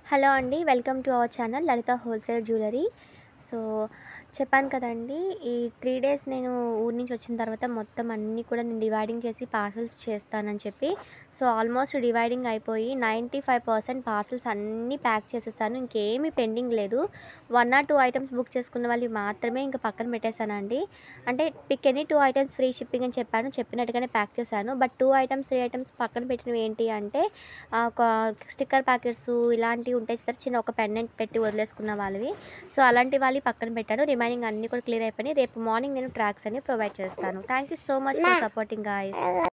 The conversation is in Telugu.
హలో అండి welcome to our channel Lalitha wholesale jewellery so చెప్పాను కదండి ఈ త్రీ డేస్ నేను ఊరి నుంచి వచ్చిన తర్వాత మొత్తం అన్నీ కూడా నేను డివైడింగ్ చేసి పార్సల్స్ చేస్తానని చెప్పి సో ఆల్మోస్ట్ డివైడింగ్ అయిపోయి నైంటీ ఫైవ్ పర్సెంట్ పార్సల్స్ అన్నీ ప్యాక్ చేసేసాను ఇంకేమీ పెండింగ్ లేదు one or two items book చేసుకున్న వాళ్ళు మాత్రమే ఇంకా పక్కన పెట్టేశానండి అంటే pick any two items free shipping అని చెప్పాను చెప్పినట్టుగానే ప్యాక్ చేశాను but two items three items పక్కన పెట్టినవి ఏంటి అంటే ఆ, ఒక స్టిక్కర్ ప్యాకెట్స్ ఇలాంటివి ఉంటాయి సార్ చిన్న ఒక పెండెంట్ పెట్టి వదిలేసుకున్న వాళ్ళవి సో అలాంటి వాళ్ళు పక్కన పెట్టాను రిమైనింగ్ అన్నీ కూడా క్లియర్ అయిపోయినాయి రేపు మార్నింగ్ నేను ట్రాక్స్ అని ప్రొవైడ్ చేస్తాను thank you so much for supporting guys